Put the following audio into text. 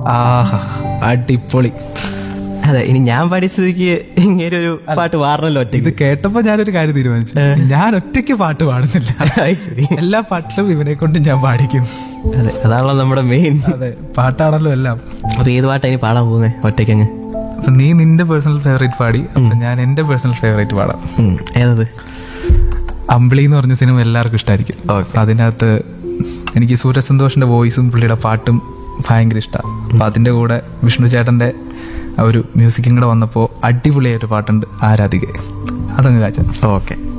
ആഹാ അടിപൊളി അതെ ഇനി ഞാൻ പഠിച്ചതിക്ക് ഇങ്ങനെ ഒരു പാട്ട് പാടണല്ലോ ഇത് ഒറ്റയ്ക്ക് കേട്ടപ്പോ ഞാനൊരു കാര്യം തീരുമാനിച്ചു ഞാൻ ഒറ്റയ്ക്ക് പാട്ട് പാടുന്നില്ല അത് ശരി. എല്ലാ പാട്ടിലും ഇവനെ കൊണ്ട് ഞാൻ പാടിക്കും അതെ അതാണല്ലോ നമ്മുടെ മെയിൻ അതെ പാട്ടാണല്ലോ എല്ലാം അപ്പൊ ഏത് പാട്ടാ ഇനി പാടാൻ പോകുന്നേ ഒറ്റയ്ക്ക് അങ്ങ് അപ്പൊ നീ നിന്റെ പേഴ്സണൽ ഫേവറേറ്റ് പാടി അപ്പൊ ഞാൻ എന്റെ പേഴ്സണൽ ഫേവറേറ്റ് പാടാം ഉം, ഏതത് അമ്പിളി എന്ന് പറഞ്ഞ സിനിമ എല്ലാവർക്കും ഇഷ്ടമായിരിക്കും Okay. അതിനകത്ത് എനിക്ക് സൂര്യസന്തോഷിന്റെ വോയിസും പുള്ളിയുടെ പാട്ടും ഭയങ്കര ഇഷ്ടമാണ് അപ്പൊ അതിന്റെ കൂടെ വിഷ്ണു ചേട്ടന്റെ ആ ഒരു മ്യൂസിക്കും കൂടെ വന്നപ്പോൾ അടിപൊളിയായ ഒരു പാട്ടുണ്ട് ആരാധിക അതങ്ങ് കാച്ച ഓക്കെ